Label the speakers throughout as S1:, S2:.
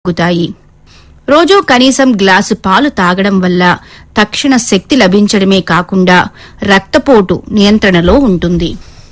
S1: తగ్గుతాయి రోజూ కనీసం గ్లాసు పాలు తాగడం వల్ల తక్షణ శక్తి లభించడమే కాకుండా రక్తపోటు నియంత్రణలో ఉంటుంది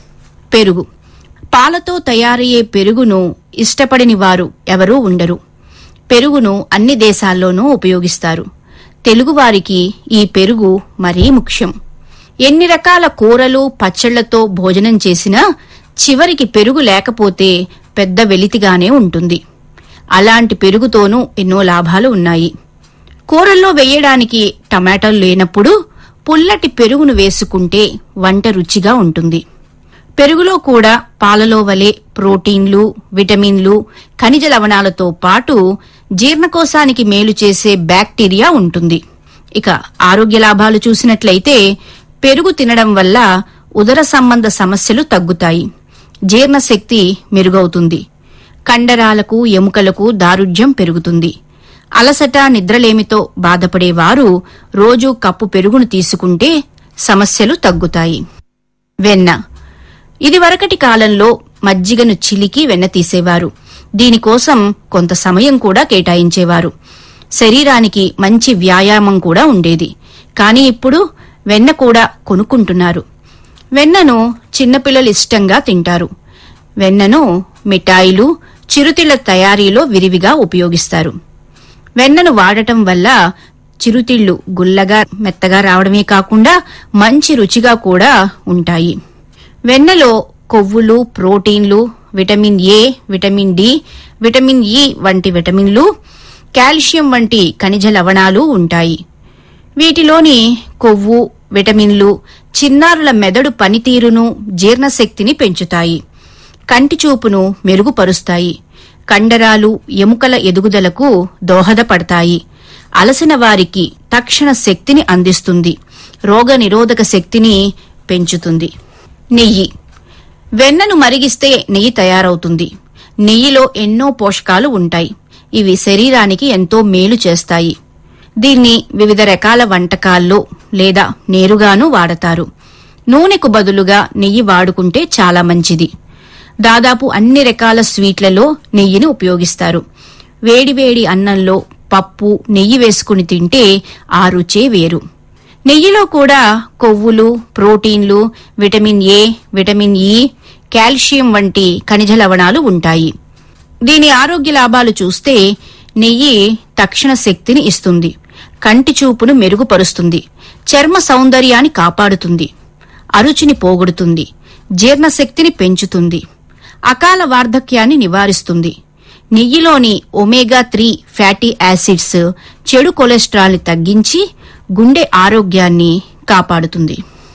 S1: పెరుగు పాలతో తయారయ్యే పెరుగును ఇష్టపడని వారు ఎవరూ ఉండరు పెరుగును అన్ని దేశాల్లోనూ ఉపయోగిస్తారు తెలుగువారికి ఈ పెరుగు మరీ ముఖ్యం ఎన్ని రకాల కూరలు పచ్చళ్లతో భోజనం చేసినా చివరికి పెరుగు లేకపోతే పెద్ద వెలితిగానే ఉంటుంది అలాంటి పెరుగుతోనూ ఎన్నో లాభాలు ఉన్నాయి కూరల్లో వేయడానికి టమాటాలు లేనప్పుడు పుల్లటి పెరుగును వేసుకుంటే వంట రుచిగా ఉంటుంది పెరుగులో కూడా పాలలో వలె ప్రోటీన్లు విటమిన్లు ఖనిజ లవణాలతో పాటు జీర్ణకోశానికి మేలు చేసే బ్యాక్టీరియా ఉంటుంది ఇక ఆరోగ్య లాభాలు చూసినట్లయితే పెరుగు తినడం వల్ల ఉదర సంబంధ సమస్యలు తగ్గుతాయి జీర్ణశక్తి మెరుగవుతుంది కండరాలకు ఎముకలకు దారుఢ్యం పెరుగుతుంది అలసట నిద్రలేమితో బాధపడేవారు రోజూ కప్పు పెరుగును తీసుకుంటే సమస్యలు తగ్గుతాయి వెన్న ఇదివరకటి కాలంలో మజ్జిగను చిలికి వెన్న తీసేవారు దీనికోసం కొంత సమయం కూడా కేటాయించేవారు శరీరానికి మంచి వ్యాయామం కూడా ఉండేది కానీ ఇప్పుడు వెన్న కూడా కొనుక్కుంటున్నారు వెన్నను చిన్నపిల్లలు ఇష్టంగా తింటారు వెన్నను మిఠాయిలు చిరుతిళ్ల తయారీలో విరివిగా ఉపయోగిస్తారు వెన్నను వాడటం వల్ల చిరుతిళ్లు గుల్లగా మెత్తగా రావడమే కాకుండా మంచి రుచిగా కూడా ఉంటాయి వెన్నలో కొవ్వులు ప్రోటీన్లు vitamin A vitamin D vitamin E వంటి విటమిన్లు కాల్షియం వంటి ఖనిజ లవణాలు ఉంటాయి వీటిలోని కొవ్వు విటమిన్లు చిన్నారుల మెదడు పనితీరును జీర్ణశక్తిని పెంచుతాయి కంటి చూపును మెరుగుపరుస్తాయి కండరాలు ఎముకల ఎదుగుదలకు దోహదపడతాయి అలసిన వారికి తక్షణ శక్తిని అందిస్తుంది రోగ నిరోధక శక్తిని పెంచుతుంది నెయ్యి వెన్నను మరిగిస్తే నెయ్యి తయారవుతుంది నెయ్యిలో ఎన్నో పోషకాలు ఉంటాయి ఇవి శరీరానికి ఎంతో మేలు చేస్తాయి దీన్ని వివిధ రకాల వంటకాల్లో లేదా నేరుగాను వాడతారు నూనెకు బదులుగా నెయ్యి వాడుకుంటే చాలా మంచిది దాదాపు అన్ని రకాల స్వీట్లలో నెయ్యిని ఉపయోగిస్తారు వేడివేడి అన్నంలో పప్పు నెయ్యి వేసుకుని తింటే ఆ రుచే వేరు నెయ్యిలో కూడా కొవ్వులు ప్రోటీన్లు vitamin A vitamin E calcium వంటి ఖనిజ లవణాలు ఉంటాయి దీని ఆరోగ్య లాభాలు చూస్తే నెయ్యి తక్షణ శక్తిని ఇస్తుంది కంటి చూపును మెరుగుపరుస్తుంది చర్మ సౌందర్యాన్ని కాపాడుతుంది అరుచిని పోగొడుతుంది జీర్ణశక్తిని పెంచుతుంది అకాల వార్ధక్యాన్ని నివారిస్తుంది నెయ్యిలోని ఒమేగా త్రీ ఫ్యాటీ యాసిడ్స్ చెడు కొలెస్ట్రాల్ని తగ్గించి గుండె ఆరోగ్యాన్ని కాపాడుతుంది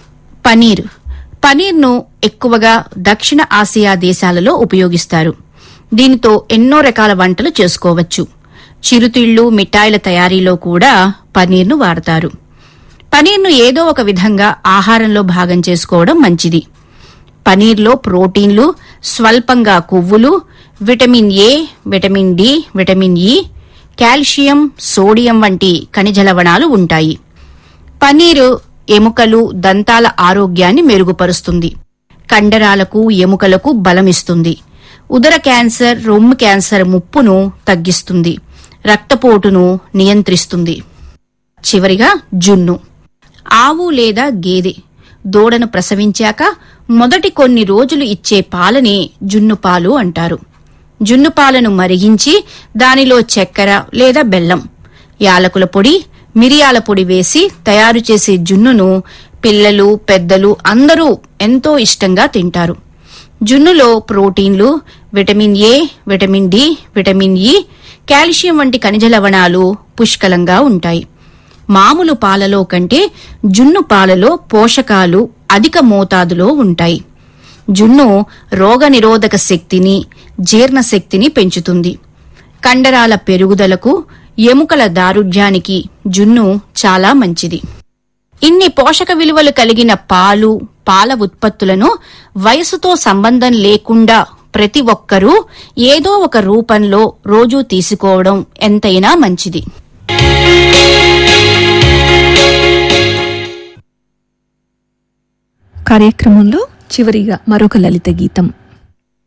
S1: పనీర్ పనీర్ను ఎక్కువగా దక్షిణ ఆసియా దేశాలలో ఉపయోగిస్తారు దీనితో ఎన్నో రకాల వంటలు చేసుకోవచ్చు చిరుతిళ్లు మిఠాయిల తయారీలో కూడా పనీర్ను వాడతారు పనీర్ను ఏదో ఒక విధంగా ఆహారంలో భాగం చేసుకోవడం మంచిది పనీర్లో ప్రోటీన్లు స్వల్పంగా కొవ్వులు vitamin A vitamin D vitamin E calcium sodium వంటి ఖనిజ లవణాలు ఉంటాయి పన్నీరు ఎముకలు దంతాల ఆరోగ్యాన్ని మెరుగుపరుస్తుంది కండరాలకు ఎముకలకు బలమిస్తుంది ఉదర క్యాన్సర్ రొమ్ము క్యాన్సర్ ముప్పును తగ్గిస్తుంది రక్తపోటును నియంత్రిస్తుంది చివరిగా జున్ను ఆవు లేదా గేదె దూడను ప్రసవించాక మొదటి కొన్ని రోజులు ఇచ్చే పాలని జున్ను పాలు అంటారు జున్ను పాలను మరిగించి దానిలో చక్కెర లేదా బెల్లం యాలకుల పొడి మిరియాల పొడి వేసి తయారు చేసే జున్నును పిల్లలు పెద్దలు అందరూ ఎంతో ఇష్టంగా తింటారు జున్నులో ప్రోటీన్లు vitamin A vitamin D vitamin E calcium వంటి ఖనిజ లవణాలు పుష్కలంగా ఉంటాయి మామూలు పాలలో కంటే జున్ను పాలలో పోషకాలు అధిక మోతాదులో ఉంటాయి జున్ను రోగనిరోధక శక్తిని జీర్ణశక్తిని పెంచుతుంది కండరాల పెరుగుదలకు ఎముకల దారుఢ్యానికి జున్ను చాలా మంచిది ఇన్ని పోషక విలువలు కలిగిన పాలు పాల ఉత్పత్తులను వయసుతో సంబంధం లేకుండా ప్రతి ఒక్కరూ ఏదో ఒక రూపంలో రోజూ తీసుకోవడం ఎంతైనా మంచిది
S2: కార్యక్రమంలో చివరిగా మరొక లలిత గీతం